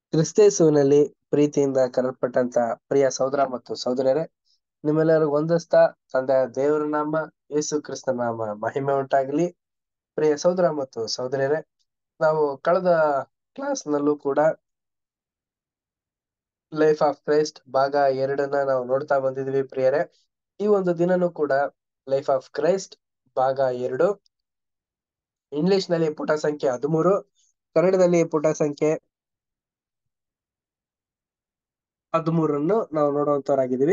ಕ್ರಿಸ್ತೇಸುವಿನಲ್ಲಿ ಪ್ರೀತಿಯಿಂದ ಕರೆಯಲ್ಪಟ್ಟಂತ ಪ್ರಿಯ ಸಹೋದರ ಮತ್ತು ಸಹೋದರರೇ ನಿಮ್ಮೆಲ್ಲರಿಗೂ ಒಂದಸ್ತಾ ತಂದೆಯ ದೇವರ ನಾಮ ಯೇಸು ಕ್ರಿಸ್ತ ನಾಮ ಮಹಿಮೆ ಉಂಟಾಗಲಿ ಪ್ರಿಯ ಸಹೋದರ ಮತ್ತು ಸಹೋದರಿಯರೇ ನಾವು ಕಳೆದ ಕ್ಲಾಸ್ ನಲ್ಲೂ ಕೂಡ ಲೈಫ್ ಆಫ್ ಕ್ರೈಸ್ಟ್ ಭಾಗ ಎರಡನ್ನ ನಾವು ನೋಡ್ತಾ ಬಂದಿದ್ವಿ ಪ್ರಿಯರೇ ಈ ಒಂದು ದಿನನೂ ಕೂಡ ಲೈಫ್ ಆಫ್ ಕ್ರೈಸ್ಟ್ ಭಾಗ ಎರಡು ಇಂಗ್ಲಿಷ್ ನಲ್ಲಿ ಪುಟ ಸಂಖ್ಯೆ ಹದಿಮೂರು ಕನ್ನಡದಲ್ಲಿ ಪುಟ ಸಂಖ್ಯೆ ಹದಿಮೂರನ್ನು ನಾವು ನೋಡುವಂತವರಾಗಿದ್ದೀವಿ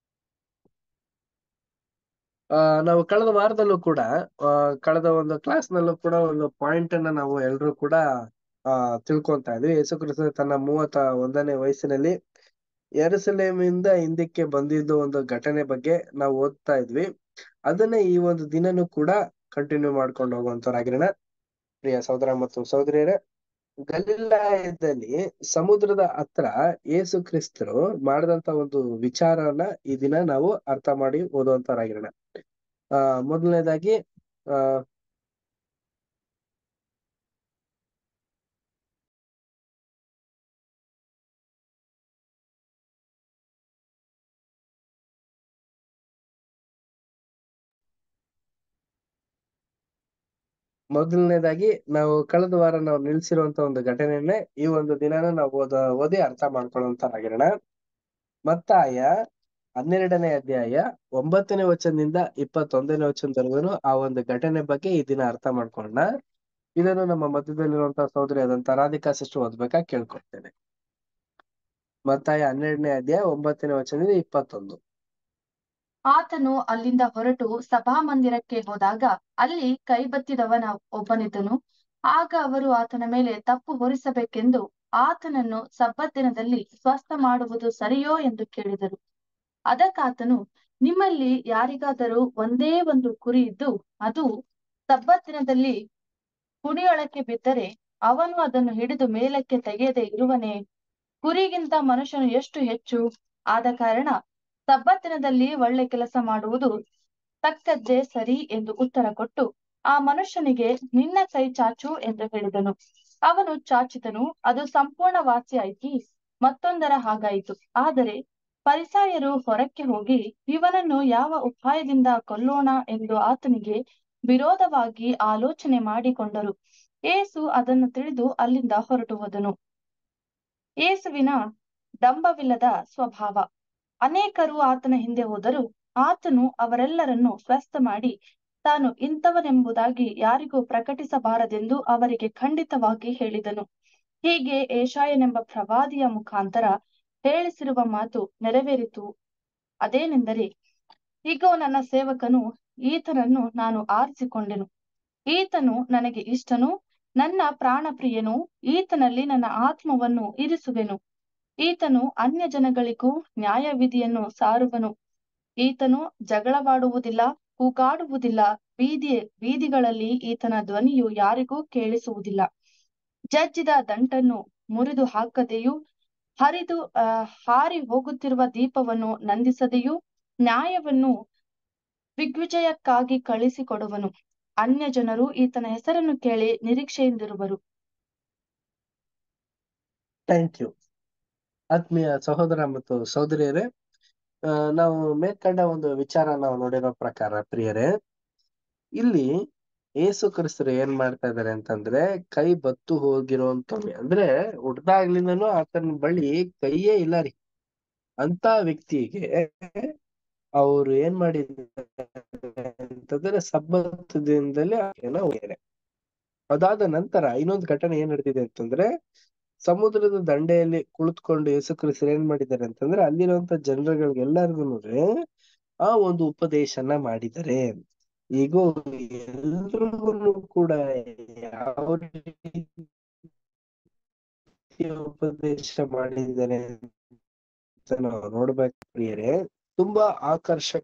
ಆ ನಾವು ಕಳೆದ ವಾರದಲ್ಲೂ ಕೂಡ ಆ ಕಳೆದ ಒಂದು ಕ್ಲಾಸ್ ನಲ್ಲೂ ಕೂಡ ಒಂದು ಪಾಯಿಂಟ್ ಅನ್ನ ನಾವು ಎಲ್ರು ಕೂಡ ಆ ತಿಳ್ಕೊಂತಾ ಇದ್ವಿ ಯೇಸು ಕ್ರಿಸ್ತ ತನ್ನ ಮೂವತ್ತ ಒಂದನೇ ವಯಸ್ಸಿನಲ್ಲಿ ಎರುಸಲೇಮಿಂದ ಹಿಂದಕ್ಕೆ ಬಂದಿದ್ದು ಒಂದು ಘಟನೆ ಬಗ್ಗೆ ನಾವು ಓದ್ತಾ ಇದ್ವಿ ಅದನ್ನೇ ಈ ಒಂದು ದಿನನೂ ಕೂಡ ಕಂಟಿನ್ಯೂ ಮಾಡ್ಕೊಂಡು ಹೋಗುವಂತವರಾಗಿರೋಣ ಪ್ರಿಯ ಸಹೋದರ ಮತ್ತು ಸಹೋದರಿಯರೇ ಗಲಿಲಾಯದಲ್ಲಿ ಸಮುದ್ರದ ಹತ್ರ ಯೇಸು ಕ್ರಿಸ್ತರು ಮಾಡಿದಂತ ಒಂದು ವಿಚಾರನ ಈ ದಿನ ನಾವು ಅರ್ಥ ಮಾಡಿ ಓದುವಂತವರಾಗಿರೋಣ ಆ ಮೊದಲನೇದಾಗಿ ಆ ಮೊದಲನೇದಾಗಿ ನಾವು ಕಳೆದ ವಾರ ನಾವು ನಿಲ್ಸಿರುವಂತ ಒಂದು ಘಟನೆಯನ್ನೇ ಈ ಒಂದು ದಿನಾನ ನಾವು ಓದ ಓದಿ ಅರ್ಥ ಮಾಡ್ಕೊಳ್ಳುವಂತರಾಗಿರೋಣ ಮತ್ತಾಯ ಹನ್ನೆರಡನೇ ಅಧ್ಯಾಯ ಒಂಬತ್ತನೇ ವಚನದಿಂದ ಇಪ್ಪತ್ತೊಂದನೇ ವಚನದವರೆಗೂ ಆ ಒಂದು ಘಟನೆ ಬಗ್ಗೆ ಈ ದಿನ ಅರ್ಥ ಮಾಡ್ಕೊಳ್ಳೋಣ ಇದನ್ನು ನಮ್ಮ ಮಧ್ಯದಲ್ಲಿರುವಂತಹ ಸಹೋದರಿ ಆದಂತ ರಾಧಿಕಾ ಸಿಸ್ಟರ್ ಓದ್ಬೇಕಾ ಕೇಳ್ಕೊಳ್ತೇನೆ ಮತ್ತಾಯ ಹನ್ನೆರಡನೇ ಅಧ್ಯಾಯ ಒಂಬತ್ತನೇ ವಚನದಿಂದ ಇಪ್ಪತ್ತೊಂದು ಆತನು ಅಲ್ಲಿಂದ ಹೊರಟು ಸಭಾಮಂದಿರಕ್ಕೆ ಹೋದಾಗ ಅಲ್ಲಿ ಕೈಬತ್ತಿದವನ ಒಬ್ಬನಿದ್ದನು ಆಗ ಅವರು ಆತನ ಮೇಲೆ ತಪ್ಪು ಹೊರಿಸಬೇಕೆಂದು ಆತನನ್ನು ಸಬ್ಬತ್ ದಿನದಲ್ಲಿ ಸ್ವಸ್ಥ ಮಾಡುವುದು ಸರಿಯೋ ಎಂದು ಕೇಳಿದರು ಅದಕ್ಕಾತನು ನಿಮ್ಮಲ್ಲಿ ಯಾರಿಗಾದರೂ ಒಂದೇ ಒಂದು ಕುರಿ ಇದ್ದು ಅದು ಸಬ್ಬತ್ ದಿನದಲ್ಲಿ ಕುಣಿಯೊಳಕ್ಕೆ ಬಿದ್ದರೆ ಅವನು ಅದನ್ನು ಹಿಡಿದು ಮೇಲಕ್ಕೆ ತೆಗೆಯದೆ ಇರುವನೇ ಕುರಿಗಿಂತ ಮನುಷ್ಯನು ಎಷ್ಟು ಹೆಚ್ಚು ಆದ ಕಾರಣ ಸಬ್ಬತ್ತಿನದಲ್ಲಿ ಒಳ್ಳೆ ಕೆಲಸ ಮಾಡುವುದು ತಕ್ಕದ್ದೇ ಸರಿ ಎಂದು ಉತ್ತರ ಕೊಟ್ಟು ಆ ಮನುಷ್ಯನಿಗೆ ನಿನ್ನ ಕೈ ಚಾಚು ಎಂದು ಹೇಳಿದನು ಅವನು ಚಾಚಿದನು ಅದು ಸಂಪೂರ್ಣ ವಾಸಿಯಾಯಿತು ಮತ್ತೊಂದರ ಹಾಗಾಯಿತು ಆದರೆ ಪರಿಸಾಯರು ಹೊರಕ್ಕೆ ಹೋಗಿ ಇವನನ್ನು ಯಾವ ಉಪಾಯದಿಂದ ಕೊಲ್ಲೋಣ ಎಂದು ಆತನಿಗೆ ವಿರೋಧವಾಗಿ ಆಲೋಚನೆ ಮಾಡಿಕೊಂಡರು ಏಸು ಅದನ್ನು ತಿಳಿದು ಅಲ್ಲಿಂದ ಹೊರಟು ಹೋದನು ಏಸುವಿನ ಡಂಬವಿಲ್ಲದ ಸ್ವಭಾವ ಅನೇಕರು ಆತನ ಹಿಂದೆ ಹೋದರು ಆತನು ಅವರೆಲ್ಲರನ್ನು ಸ್ವಸ್ಥ ಮಾಡಿ ತಾನು ಇಂಥವನೆಂಬುದಾಗಿ ಯಾರಿಗೂ ಪ್ರಕಟಿಸಬಾರದೆಂದು ಅವರಿಗೆ ಖಂಡಿತವಾಗಿ ಹೇಳಿದನು ಹೀಗೆ ಏಷಾಯನೆಂಬ ಪ್ರವಾದಿಯ ಮುಖಾಂತರ ಹೇಳಿಸಿರುವ ಮಾತು ನೆರವೇರಿತು ಅದೇನೆಂದರೆ ಇಗೋ ನನ್ನ ಸೇವಕನು ಈತನನ್ನು ನಾನು ಆರಿಸಿಕೊಂಡೆನು ಈತನು ನನಗೆ ಇಷ್ಟನು ನನ್ನ ಪ್ರಾಣಪ್ರಿಯನು ಈತನಲ್ಲಿ ನನ್ನ ಆತ್ಮವನ್ನು ಇರಿಸುವೆನು ಈತನು ಅನ್ಯ ಜನಗಳಿಗೂ ನ್ಯಾಯವಿಧಿಯನ್ನು ಸಾರುವನು ಈತನು ಜಗಳವಾಡುವುದಿಲ್ಲ ಕೂಗಾಡುವುದಿಲ್ಲ ಬೀದಿ ಬೀದಿಗಳಲ್ಲಿ ಈತನ ಧ್ವನಿಯು ಯಾರಿಗೂ ಕೇಳಿಸುವುದಿಲ್ಲ ಜಜ್ಜಿದ ದಂಟನ್ನು ಮುರಿದು ಹಾಕದೆಯೂ ಹರಿದು ಅಹ್ ಹಾರಿ ಹೋಗುತ್ತಿರುವ ದೀಪವನ್ನು ನಂದಿಸದೆಯೂ ನ್ಯಾಯವನ್ನು ದಿಗ್ವಿಜಯಕ್ಕಾಗಿ ಕಳಿಸಿಕೊಡುವನು ಅನ್ಯ ಜನರು ಈತನ ಹೆಸರನ್ನು ಕೇಳಿ ನಿರೀಕ್ಷೆಯಿಂದಿರುವರು ಥ್ಯಾಂಕ್ ಯು ಆತ್ಮೀಯ ಸಹೋದರ ಮತ್ತು ಸಹೋದರಿಯರೇ ಆ ನಾವು ಮೇಲ್ಕಂಡ ಒಂದು ವಿಚಾರ ನಾವು ನೋಡಿರೋ ಪ್ರಕಾರ ಪ್ರಿಯರೇ ಇಲ್ಲಿ ಏಸು ಕ್ರಿಸ್ತರು ಏನ್ ಮಾಡ್ತಾ ಇದಾರೆ ಅಂತಂದ್ರೆ ಕೈ ಬತ್ತು ಹೋಗಿರೋಂತ ಅಂದ್ರೆ ಹುಡ್ದಾಗ್ಲಿಂದನು ಆತನ ಬಳಿ ಕೈಯೇ ಇಲ್ಲ ರೀ ಅಂತ ವ್ಯಕ್ತಿಗೆ ಅವ್ರು ಏನ್ ಮಾಡಿದ್ದಾರೆ ಅಂತಂದ್ರೆ ಸಬ್ಬತ್ ದಿನದಲ್ಲಿ ಹೋಗ್ಯಾರೆ ಅದಾದ ನಂತರ ಇನ್ನೊಂದು ಘಟನೆ ಏನ್ ನಡೆದಿದೆ ಅಂತಂದ್ರೆ ಸಮುದ್ರದ ದಂಡೆಯಲ್ಲಿ ಕುಳಿತುಕೊಂಡು ಯೇಸು ಕ್ರಿಸ್ತರು ಏನ್ ಮಾಡಿದ್ದಾರೆ ಅಂತಂದ್ರೆ ಅಲ್ಲಿರುವಂತ ಜನರುಗಳಿಗೆಲ್ಲರಿಗೂ ಆ ಒಂದು ಉಪದೇಶನ ಮಾಡಿದ್ದಾರೆ ಈಗ ಎಲ್ರಿಗೂ ಕೂಡ ಯಾವ ರೀತಿ ಉಪದೇಶ ಮಾಡಿದ್ದಾರೆ ಅಂತ ನಾವು ನೋಡ್ಬೇಕು ಪ್ರಿಯರೇ ತುಂಬಾ ಆಕರ್ಷಕ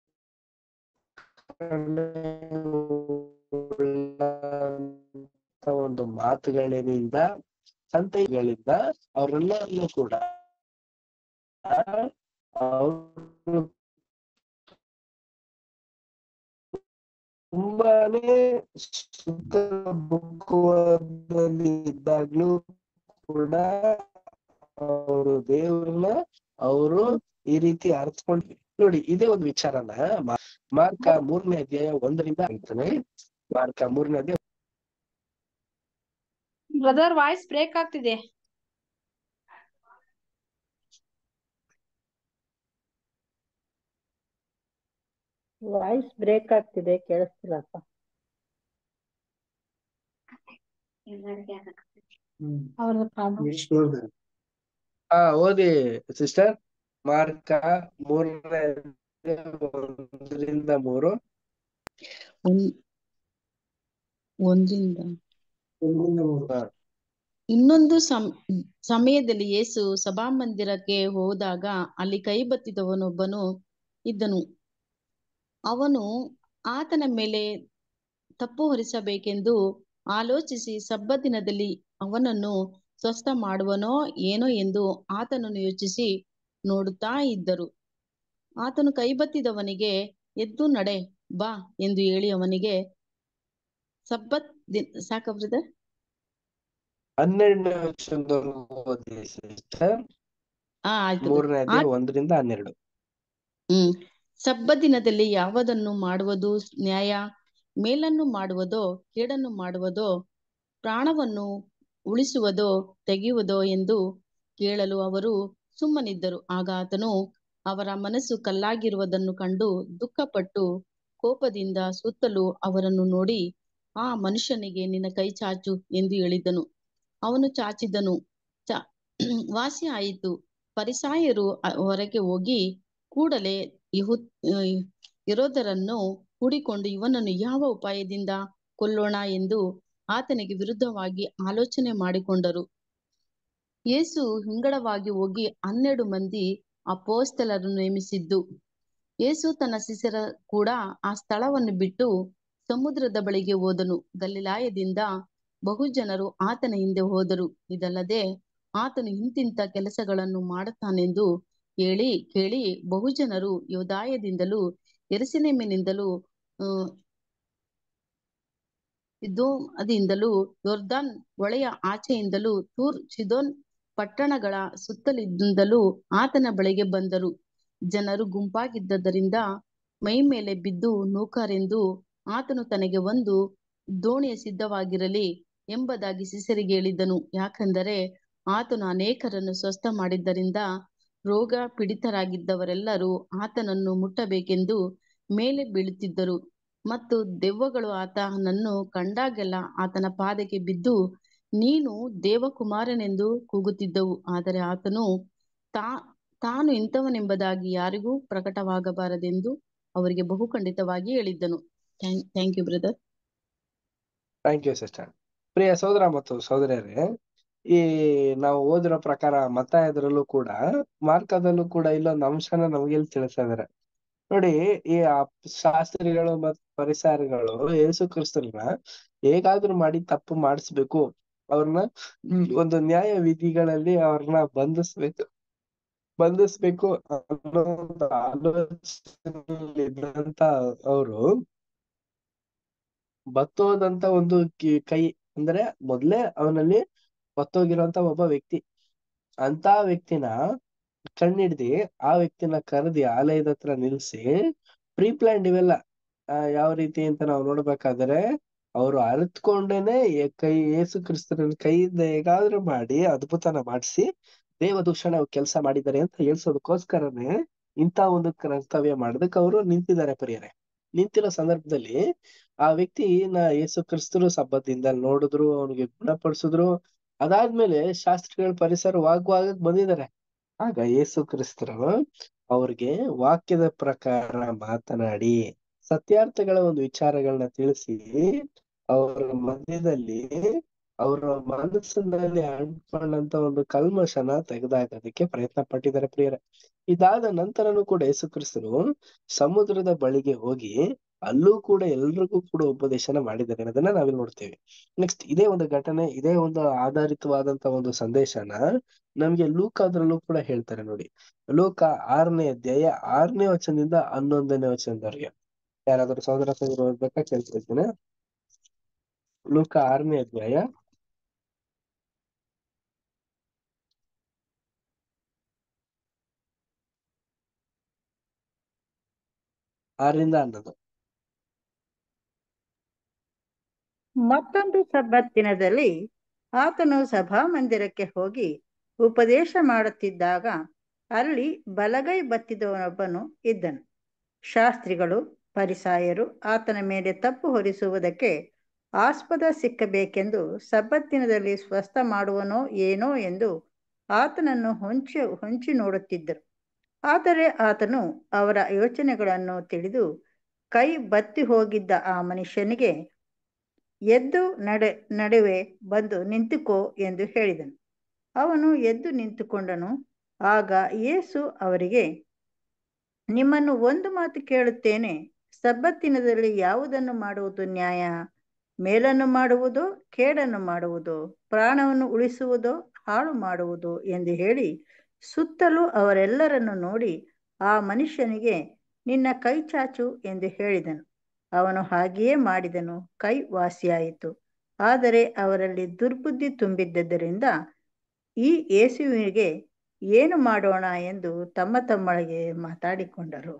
ಒಂದು ಮಾತುಗಳಿಂದ ಸಂತೆಗಳಿಂದ ಅವರೆಲ್ಲರನ್ನೂ ಕೂಡ ಅವರು ತುಂಬಾನೇ ಸುಖ ಬುಕ್ಕುವದಲ್ಲಿ ಇದ್ದಾಗ್ಲೂ ಕೂಡ ಅವರು ದೇವ್ರನ್ನ ಅವರು ಈ ರೀತಿ ಅರ್ಥಕೊಂಡ್ ನೋಡಿ ಇದೇ ಒಂದು ವಿಚಾರನ ಮಾ- ಮಾರ್ಕ ಮೂರನೇ ಅಧ್ಯಾಯ ಒಂದರಿಂದ ಅಂತಾನೆ ಮಾರ್ಕ ಮೂರನೇ ಅಧ್ಯಾಯ ಬ್ರದರ್ ವಾಯ್ಸ್ ಬ್ರೇಕ್ ಆಗ್ತಿದೆ ವಾಯ್ಸ್ ಬ್ರೇಕ್ ಆಗ್ತಿದೆ ಕೇಳಿಸ್ತಿಲ್ಲಪ್ಪ ಅವ್ರದ್ದು ಪ್ರಾಬ್ಲಮ್ ಹಾ ಓದಿ ಸಿಸ್ಟರ್ ಮಾರ್ಕ ಮೂರನೇ ಅಧ್ಯಾಯ ಒಂದರಿಂದ ಮೂರು ಒಂದ್- ಒಂದರಿಂದ ಹಾ. ಇನ್ನೊಂದು ಸಮ್ ಸಮಯದಲ್ಲಿ ಯೇಸು ಸಭಾಮಂದಿರಕ್ಕೆ ಹೋದಾಗ ಅಲ್ಲಿ ಕೈಬತ್ತಿದವನೊಬ್ಬನು ಇದ್ದನು ಅವನು ಆತನ ಮೇಲೆ ತಪ್ಪು ಹೊರಿಸಬೇಕೆಂದು ಆಲೋಚಿಸಿ ಸಬ್ಬತ್ತಿನದಲ್ಲಿ ಅವನನ್ನು ಸ್ವಸ್ಥ ಮಾಡುವನೋ ಏನೋ ಎಂದು ಆತನನ್ನು ಯೋಚಿಸಿ ನೋಡುತ್ತಾ ಇದ್ದರು ಆತನು ಕೈಬತ್ತಿದವನಿಗೆ ಎದ್ದು ನಡೆ ಬಾ ಎಂದು ಹೇಳಿ ಅವನಿಗೆ ಸಬ್ಬತ್ ದಿನ ಸಾಕ ಬ್ರದರ್ ಹನ್ನೆರಡನೇ ವರ್ಷದವರೆಗೂ ಓದಿ ಸಿಸ್ಟರ್ ಆ ಆಯ್ತು ಮೂರನೇ ಆ ಅಧ್ಯಾಯ ಒಂದರಿಂದ ಹನ್ನೆರಡು ಹ್ಮ್ ಸಬ್ಬ ದಿನದಲ್ಲಿ ಯಾವುದನ್ನು ಮಾಡುವುದು ನ್ಯಾಯ ಮೇಲನ್ನು ಮಾಡುವುದೋ ಕೇಡನ್ನು ಮಾಡುವುದೋ ಪ್ರಾಣವನ್ನು ಉಳಿಸುವುದೋ ತೆಗೆಯುವುದೋ ಎಂದು ಕೇಳಲು ಅವರು ಸುಮ್ಮನಿದ್ದರು ಆಗ ಆತನು ಅವರ ಮನಸ್ಸು ಕಲ್ಲಾಗಿರುವುದನ್ನು ಕಂಡು ದುಃಖಪಟ್ಟು ಕೋಪದಿಂದ ಸುತ್ತಲೂ ಅವರನ್ನು ನೋಡಿ ಆ ಮನುಷ್ಯನಿಗೆ ನಿನ್ನ ಕೈ ಚಾಚು ಎಂದು ಹೇಳಿದನು ಅವನು ಚಾಚಿದನು ಚ ವಾಸಿ ಆಯಿತು ಪರಿಸಾಯರು ಅ- ಹೊರಗೆ ಹೋಗಿ ಕೂಡಲೇ ಯಹು ಇರೋದರನ್ನು ಹೂಡಿಕೊಂಡು ಇವನನ್ನು ಯಾವ ಉಪಾಯದಿಂದ ಕೊಲ್ಲೋಣ ಎಂದು ಆತನಿಗೆ ವಿರುದ್ಧವಾಗಿ ಆಲೋಚನೆ ಮಾಡಿಕೊಂಡರು ಯೇಸು ಹಿಂಗಡವಾಗಿ ಹೋಗಿ ಹನ್ನೆರಡು ಮಂದಿ ಅಪೋಸ್ತಲರನ್ನು ನೇಮಿಸಿದ್ದು ಯೇಸು ತನ್ನ ಶಿಷ್ಯರ ಕೂಡ ಆ ಸ್ಥಳವನ್ನು ಬಿಟ್ಟು ಸಮುದ್ರದ ಬಳಿಗೆ ಹೋದನು ಗಲಿಲಾಯದಿಂದ ಬಹು ಜನರು ಆತನ ಹಿಂದೆ ಹೋದರು ಇದಲ್ಲದೆ ಆತನು ಇಂತಿಂತ ಕೆಲಸಗಳನ್ನು ಮಾಡುತ್ತಾನೆಂದು ಹೇಳಿ ಕೇಳಿ ಬಹುಜನರು ಯೋದಾಯದಿಂದಲೂ ಯೆರೂಸಲೇಮಿನಿಂದಲೂ ಆ, ಇದೋಮದಿಂದಲೂ ಯೊರ್ದಾನ್ ಹೊಳೆಯ ಆಚೆಯಿಂದಲೂ ತೂರ್ ಸಿದೋನ್ ಪಟ್ಟಣಗಳ ಸುತ್ತಲಿಂದಲೂ ಆತನ ಬಳಿಗೆ ಬಂದರು ಜನರು ಗುಂಪಾಗಿದ್ದರಿಂದ ಮೈ ಮೇಲೆ ಬಿದ್ದು ನೂಕರೆಂದು ಆತನು ತನಗೆ ಒಂದು ದೋಣಿಯ ಸಿದ್ಧವಾಗಿರಲಿ ಎಂಬುದಾಗಿ ಶಿಷ್ಯರಿಗೆ ಹೇಳಿದ್ದನು ಯಾಕಂದರೆ ಆತನು ಅನೇಕರನ್ನು ಸ್ವಸ್ಥ ಮಾಡಿದ್ದರಿಂದ ರೋಗ ಪೀಡಿತರಾಗಿದ್ದವರೆಲ್ಲರೂ ಆತನನ್ನು ಮುಟ್ಟಬೇಕೆಂದು ಮೇಲೆ ಬೀಳುತ್ತಿದ್ದರು ಮತ್ತು ದೆವ್ವಗಳು ಆತನನ್ನು ಕಂಡಾಗೆಲ್ಲ ಆತನ ಪಾದಕ್ಕೆ ಬಿದ್ದು ನೀನು ದೇವಕುಮಾರನೆಂದು ಕೂಗುತ್ತಿದ್ದವು ಆದರೆ ಆತನು ತಾ ತಾನು ಇಂಥವನೆಂಬುದಾಗಿ ಯಾರಿಗೂ ಪ್ರಕಟವಾಗಬಾರದೆಂದು ಅವರಿಗೆ ಬಹು ಖಂಡಿತವಾಗಿ ಹೇಳಿದ್ದನು thank you brother thank you sister ಪ್ರಿಯ ಸಹೋದರ ಮತ್ತು ಸಹೋದರಿಯರೇ ಈ ನಾವು ಓದಿರೋ ಪ್ರಕಾರ ಮತ್ತಾಯದರಲ್ಲೂ ಕೂಡ ಮಾರ್ಕದಲ್ಲೂ ಕೂಡ ಇಲ್ಲೊಂದು ಅಂಶನ ನಮ್ಗೆ ಇಲ್ಲಿ ತಿಳಿಸ್ತಾ ಇದಾರೆ ನೋಡಿ ಈ ಅಪ್- ಶಾಸ್ತ್ರಿಗಳು ಮತ್ತು ಪರಿಸಾರಗಳು ಯೇಸು ಕ್ರಿಸ್ತರನ್ನ ಹೇಗಾದ್ರೂ ಮಾಡಿ ತಪ್ಪು ಮಾಡಿಸ್ಬೇಕು ಅವ್ರನ್ನ ಹ್ಮ್, ಒಂದು ನ್ಯಾಯ ವಿಧಿಗಳಲ್ಲಿ ಅವ್ರನ್ನ ಬಂಧಿಸ್ಬೇಕು ಬಂಧಿಸ್ಬೇಕು ಅನ್ನೋ ಒಂದು ಆಲೋಚನೆಯಲ್ಲಿ ಇದ್ದಂತ ಅವರು ಬತ್ತೋದಂತ ಒಂದು ಕಿ- ಕೈ ಅಂದ್ರೆ ಮೊದ್ಲೇ ಅವನಲ್ಲಿ ಬತ್ತೋಗಿರೋಂತ ಒಬ್ಬ ವ್ಯಕ್ತಿ ಅಂತ ವ್ಯಕ್ತಿನ ಕಣ್ಣಿಡ್ದಿ ಆ ವ್ಯಕ್ತಿನ ಕರೆದಿ ಆಲಯದ ಹತ್ರ ನಿಲ್ಸಿ ಪ್ರೀ ಪ್ಲಾನ್ಡ್ ಇವೆಲ್ಲ ಆ, ಯಾವ ರೀತಿ ಅಂತ ನಾವು ನೋಡ್ಬೇಕಾದ್ರೆ ಅವರು ಅರಿತ್ಕೊಂಡೇನೆ ಏ- ಕೈ ಯೇಸು ಕ್ರಿಸ್ತನ ಕೈಯಿಂದ ಹೇಗಾದ್ರೂ ಮಾಡಿ ಅದ್ಭುತನ ಮಾಡಿಸಿ ದೇವದೂಷಣ ಕೆಲಸ ಮಾಡಿದ್ದಾರೆ ಅಂತ ಹೇಳ್ಸೋದಕ್ಕೋಸ್ಕರನೇ ಇಂಥ ಒಂದು ಕರ್ತವ್ಯ ಮಾಡೋದಕ್ಕೆ ಅವರು ನಿಂತಿದ್ದಾರೆ ಪ್ರಿಯರೇ ನಿಂತಿರೋ ಸಂದರ್ಭದಲ್ಲಿ ಆ ವ್ಯಕ್ತಿನ ಯೇಸು ಕ್ರಿಸ್ತರು ಸಬ್ಬದಿಂದ ನೋಡಿದ್ರು ಅವನಿಗೆ ಗುಣಪಡಿಸಿದ್ರು ಅದಾದ್ಮೇಲೆ ಶಾಸ್ತ್ರಿಗಳ ಪರಿಸರ ವಾಗ್ವಾಗಕ್ ಬಂದಿದ್ದಾರೆ ಆಗ ಯೇಸು ಕ್ರಿಸ್ತರು ಅವ್ರಿಗೆ ವಾಕ್ಯದ ಪ್ರಕಾರ ಮಾತನಾಡಿ ಸತ್ಯಾರ್ಥಗಳ ಒಂದು ವಿಚಾರಗಳನ್ನ ತಿಳಿಸಿ ಅವರ ಮಧ್ಯದಲ್ಲಿ ಅವರ ಮನಸ್ಸಿನಲ್ಲಿ ಅಂಟ್ಕೊಂಡಂತ ಒಂದು ಕಲ್ಮಶನ ತೆಗೆದಾಕೋದಕ್ಕೆ ಪ್ರಯತ್ನ ಪಟ್ಟಿದ್ದಾರೆ ಪ್ರಿಯರೇ ಇದಾದ ನಂತರನೂ ಕೂಡ ಯೇಸು ಕ್ರಿಸ್ತರು ಸಮುದ್ರದ ಬಳಿಗೆ ಹೋಗಿ ಅಲ್ಲೂ ಕೂಡ ಎಲ್ರಿಗೂ ಕೂಡ ಉಪದೇಶನ ಮಾಡಿದ್ದಾರೆ ಅನ್ನೋದನ್ನ ನಾವಿಲ್ಲಿ ನೋಡ್ತೇವೆ ನೆಕ್ಸ್ಟ್ ಇದೇ ಒಂದು ಘಟನೆ ಇದೇ ಒಂದು ಆಧಾರಿತವಾದಂತ ಒಂದು ಸಂದೇಶನ ನಮ್ಗೆ ಲೂಕ ಅದ್ರಲ್ಲೂ ಕೂಡ ಹೇಳ್ತಾರೆ ನೋಡಿ ಲೂಕ ಆರನೇ ಅಧ್ಯಾಯ ಆರನೇ ವಚನದಿಂದ ಹನ್ನೊಂದನೇ ವಚನದವರೆಗೆ ಯಾರಾದ್ರೂ ಸಹೋದರ ಸಹೋದರ ಓದ್ಬೇಕಾ ಕೇಳ್ತಿರ್ತೀನಿ ಲೂಕ ಆರನೇ ಅಧ್ಯಾಯ ಆರರಿಂದ ಹನ್ನೊಂದು ಮತ್ತೊಂದು ಸಬ್ಬತ್ ದಿನದಲ್ಲಿ ಆತನು ಸಭಾಮಂದಿರಕ್ಕೆ ಹೋಗಿ ಉಪದೇಶ ಮಾಡುತ್ತಿದ್ದಾಗ ಅಲ್ಲಿ ಬಲಗೈ ಬತ್ತಿದವನೊಬ್ಬನು ಇದ್ದನು ಶಾಸ್ತ್ರಿಗಳು ಪರಿಸಾಯರು ಆತನ ಮೇಲೆ ತಪ್ಪು ಹೊರಿಸುವುದಕ್ಕೆ ಆಸ್ಪದ ಸಿಕ್ಕಬೇಕೆಂದು ಸಬ್ಬತ್ತಿನದಲ್ಲಿ ಸ್ವಸ್ಥ ಮಾಡುವನೋ ಏನೋ ಎಂದು ಆತನನ್ನು ಹೊಂಚಿ ಹೊಂಚಿ ನೋಡುತ್ತಿದ್ದರು ಆದರೆ ಆತನು ಅವರ ಯೋಚನೆಗಳನ್ನು ತಿಳಿದು ಕೈ ಬತ್ತಿ ಹೋಗಿದ್ದ ಆ ಮನುಷ್ಯನಿಗೆ ಎದ್ದು ನಡೆ ನಡುವೆ ಬಂದು ನಿಂತುಕೋ ಎಂದು ಹೇಳಿದನು ಅವನು ಎದ್ದು ನಿಂತುಕೊಂಡನು ಆಗ ಯೇಸು ಅವರಿಗೆ ನಿಮ್ಮನ್ನು ಒಂದು ಮಾತು ಕೇಳುತ್ತೇನೆ ಸಬ್ಬತ್ತಿನದಲ್ಲಿ ಯಾವುದನ್ನು ಮಾಡುವುದು ನ್ಯಾಯ ಮೇಲನ್ನು ಮಾಡುವುದೋ ಕೇಡನ್ನು ಮಾಡುವುದೋ ಪ್ರಾಣವನ್ನು ಉಳಿಸುವುದೋ ಹಾಳು ಮಾಡುವುದು ಎಂದು ಹೇಳಿ ಸುತ್ತಲೂ ಅವರೆಲ್ಲರನ್ನು ನೋಡಿ ಆ ಮನುಷ್ಯನಿಗೆ ನಿನ್ನ ಕೈ ಚಾಚು ಎಂದು ಹೇಳಿದನು ಅವನು ಹಾಗೆಯೇ ಮಾಡಿದನು ಕೈ ವಾಸಿಯಾಯಿತು ಆದರೆ ಅವರಲ್ಲಿ ದುರ್ಬುದ್ಧಿ ತುಂಬಿದ್ದರಿಂದ ಈ ಯೇಸುವಿಗೆ ಏನು ಮಾಡೋಣ ಎಂದು ತಮ್ಮ ತಮ್ಮೊಳಗೆ ಮಾತಾಡಿಕೊಂಡರು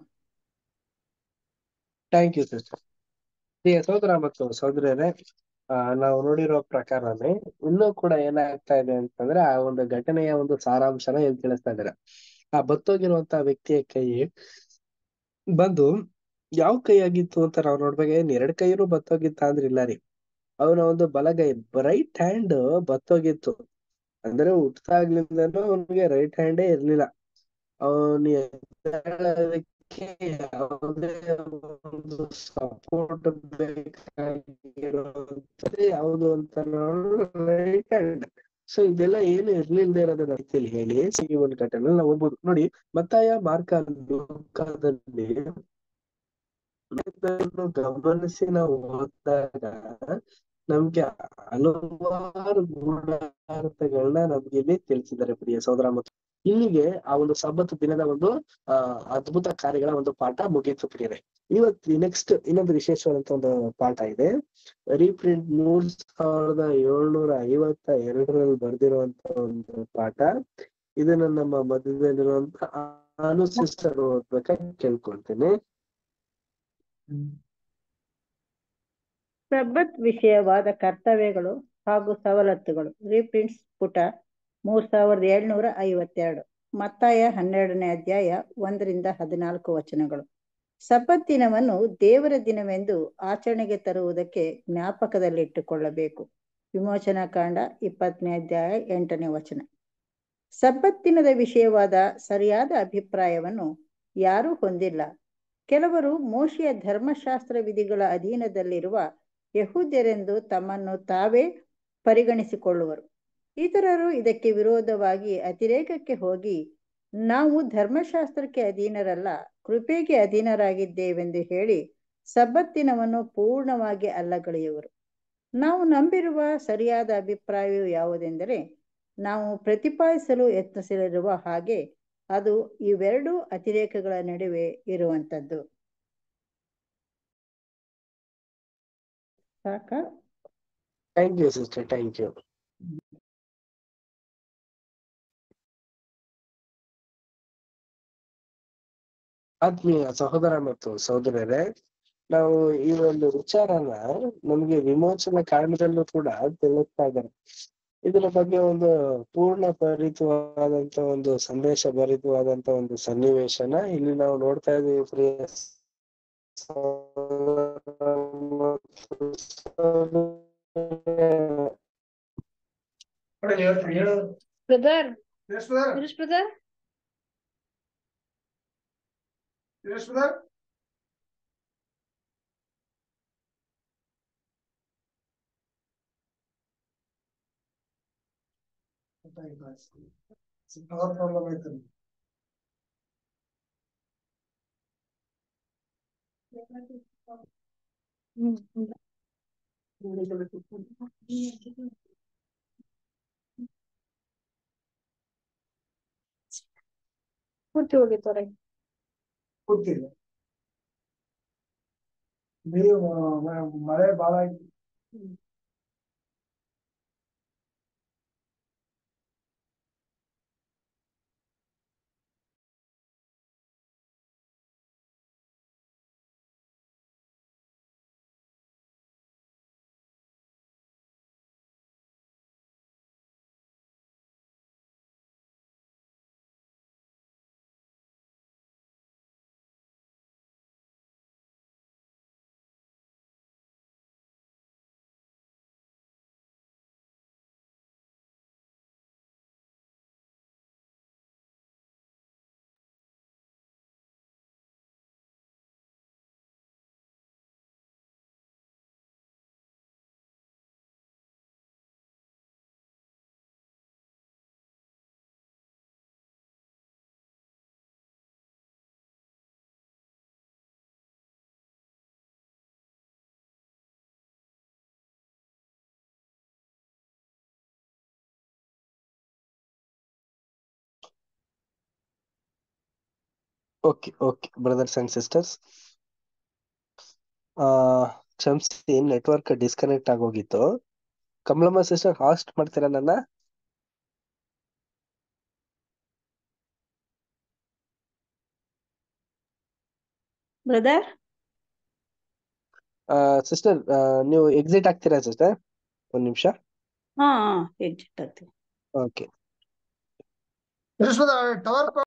ಥ್ಯಾಂಕ್ ಯು ಸಿಸ್ಟರ್ ಪ್ರಿಯ ಸಹೋದರ ಮತ್ತು ಸಹೋದರಿಯರೇ ಆ ನಾವು ನೋಡಿರೋ ಪ್ರಕಾರನೇ ಇನ್ನೂ ಕೂಡ ಏನಾಗ್ತಾ ಇದೆ ಅಂತಂದ್ರೆ ಆ ಒಂದು ಘಟನೆಯ ಒಂದು ಸಾರಾಂಶನ ಇಲ್ಲಿ ತಿಳಿಸ್ತಾ ಇದ್ದಾರೆ ಆ ಬತ್ತೋಗಿರುವಂತ ವ್ಯಕ್ತಿಯ ಕೈ ಬಂದು ಯಾವ ಕೈ ಆಗಿತ್ತು ಅಂತ ನಾವು ನೋಡ್ಬೇಕು ಏನ್ ಎರಡ್ ಕೈನೂ ಬತ್ತೋಗಿತ್ತ ಅಂದ್ರೆ ಇಲ್ಲ ರೀ ಅವನ ಒಂದು ಬಲಗೈ ರೈಟ್ ಹ್ಯಾಂಡ್ ಬತ್ತೋಗಿತ್ತು ಅಂದ್ರೆ ಹುಟ್ಟಾಗ್ಲಿಂದನೂ ಅವನಿಗೆ ರೈಟ್ ಹ್ಯಾಂಡೇ ಇರ್ಲಿಲ್ಲ ಅವನು ಎದ್ದೇಳೋದಕ್ಕೆ ಯಾವುದೇ ಒಂದು ಸಪೋರ್ಟ್ ಬೇಕಾಗಿರುವಂತದ್ದು ಯಾವುದು ಅಂತ ನೋಡಿದ್ರೆ ರೈಟ್ ಹ್ಯಾಂಡ್ ಸೊ ಇದೆಲ್ಲ ಏನು ಇರ್ಲಿಲ್ದೇ ಇರೋದನ್ನ ರೀತಿಯಲ್ಲಿ ಹೇಳಿ ಈ ಒಂದು ಘಟನೆ ನಾವು ಓದ್ಬೋದು ನೋಡಿ ಮತ್ತಾಯ ಮಾರ್ಕ ಲೂಕದಲ್ಲಿ ಇದನ್ನು ಗಮನಿಸಿ ನಾವು ಓದಿದಾಗ ನಮ್ಗೆ ಹಲವಾರು ಗೂಢಾರ್ಥಗಳನ್ನ ನಮ್ಗೆ ಇಲ್ಲಿ ತಿಳಿಸಿದ್ದಾರೆ ಪ್ರಿಯ ಸಹೋದರ ಮತ್ತು ಇಲ್ಲಿಗೆ ಆ ಒಂದು ಸಬ್ಬತ್ತು ದಿನದ ಒಂದು ಆ ಅದ್ಭುತ ಕಾರ್ಯಗಳ ಒಂದು ಪಾಠ ಮುಗೀತು ಪ್ರಿಯರೇ ಇವತ್ತು ನೆಕ್ಸ್ಟ್ ಇನ್ನೊಂದು ವಿಶೇಷವಾದಂತ ಒಂದು ಪಾಠ ಇದೆ ರೀಪ್ರಿಂಟ್ ಮೂರ್ ಸಾವಿರದ ಏಳ್ನೂರ ಐವತ್ತ ಎರಡರಲ್ಲಿ ಬರ್ದಿರುವಂತ ಒಂದು ಪಾಠ ಇದನ್ನ ನಮ್ಮ ಮಧ್ಯದಲ್ಲಿರುವಂತ ಅನು ಸಿಸ್ಟರ್ ಓದ್ಬೇಕಾಗಿ ಕೇಳ್ಕೊಳ್ತೇನೆ ಸಬ್ಬತ್ ವಿಷಯವಾದ ಕರ್ತವ್ಯಗಳು ಹಾಗೂ ಸವಲತ್ತುಗಳು ರೀಪ್ರಿಂಟ್ಸ್ ಪುಟ ಮೂರ್ ಸಾವಿರದ ಏಳ್ನೂರ ಐವತ್ತೆರಡು ಮತ್ತಾಯ ಹನ್ನೆರಡನೇ ಅಧ್ಯಾಯ ಒಂದರಿಂದ ಹದಿನಾಲ್ಕು ವಚನಗಳು ಸಬ್ಬತ್ ದಿನವನ್ನು ದೇವರ ದಿನವೆಂದು ಆಚರಣೆಗೆ ತರುವುದಕ್ಕೆ ಜ್ಞಾಪಕದಲ್ಲಿಟ್ಟುಕೊಳ್ಳಬೇಕು ವಿಮೋಚನಾ ಕಾಂಡ ಇಪ್ಪತ್ತನೇ ಅಧ್ಯಾಯ ಎಂಟನೇ ವಚನ ಸಬ್ಬತ್ ದಿನದ ವಿಷಯವಾದ ಸರಿಯಾದ ಅಭಿಪ್ರಾಯವನ್ನು ಯಾರೂ ಹೊಂದಿಲ್ಲ ಕೆಲವರು ಮೋಶೆಯ ಧರ್ಮಶಾಸ್ತ್ರ ವಿಧಿಗಳ ಅಧೀನದಲ್ಲಿರುವ ಯಹೂದ್ಯರೆಂದು ತಮ್ಮನ್ನು ತಾವೇ ಪರಿಗಣಿಸಿಕೊಳ್ಳುವರು ಇತರರು ಇದಕ್ಕೆ ವಿರೋಧವಾಗಿ ಅತಿರೇಕಕ್ಕೆ ಹೋಗಿ ನಾವು ಧರ್ಮಶಾಸ್ತ್ರಕ್ಕೆ ಅಧೀನರಲ್ಲ ಕೃಪೆಗೆ ಅಧೀನರಾಗಿದ್ದೇವೆಂದು ಹೇಳಿ ಸಬ್ಬತ್ತಿನವನ್ನು ಪೂರ್ಣವಾಗಿ ಅಲ್ಲಗಳೆಯುವರು ನಾವು ನಂಬಿರುವ ಸರಿಯಾದ ಅಭಿಪ್ರಾಯವು ಯಾವುದೆಂದರೆ ನಾವು ಪ್ರತಿಪಾದಿಸಲು ಯತ್ನಿಸಲಿರುವ ಹಾಗೆ ಅದು ಇವೆರಡೂ ಅತಿರೇಕಗಳ ನಡುವೆ ಇರುವಂತದ್ದು ಸಾಕ thank you sister thank you ಆತ್ಮೀಯ ಸಹೋದರ ಮತ್ತು ಸಹೋದರರೇ ನಾವು ಈ ಒಂದು ವಿಚಾರನ ನಮ್ಗೆ ವಿಮೋಚನ ಕಾರಣದಲ್ಲೂ ಕೂಡ ತಿಳಿಸ್ತಾ ಇದ್ದಾರೆ ಇದರ ಬಗ್ಗೆ ಒಂದು ಪೂರ್ಣ ಭರಿತವಾದಂತ ಒಂದು ಸಂದೇಶ ಭರಿತವಾದಂತ ಒಂದು ಸನ್ನಿವೇಶನ ಇಲ್ಲಿ ನಾವು ನೋಡ್ತಾ ಇದೀವಿ ಪ್ರಿಯ ಬ್ರದರ್ ಗಿರೀಶ್ ಬ್ರದರ್ ಪೂರ್ತಿ ಹೋಗಿತ್ತವ್ರೆ ಕೂತಿಲ್ಲ ನೀವು ಮಳೆ ಬಾಳ okay okay brothers and sisters ಕ್ಷಮಿಸಿ ನೆಟ್ವರ್ಕ್ ಡಿಸ್ಕನೆಕ್ಟ್ ಆಗೋಗಿತ್ತು ಕಮಲಮ್ಮ ಸಿಸ್ಟರ್ ಹಾಸ್ಟ್ ಮಾಡ್ತೀರಾ ನನ್ನ ಬ್ರದರ್ ಸಿಸ್ಟರ್ ನೀವು ಎಕ್ಸಿಟ್ ಆಗ್ತೀರಾ ಸಿಸ್ಟರ್ ಒಂದ್ ನಿಮಿಷ ಹಾ ಎಕ್ಸಿಟ್ ಆಗ್ತೀವಿ ಓಕೆ ಟವರ್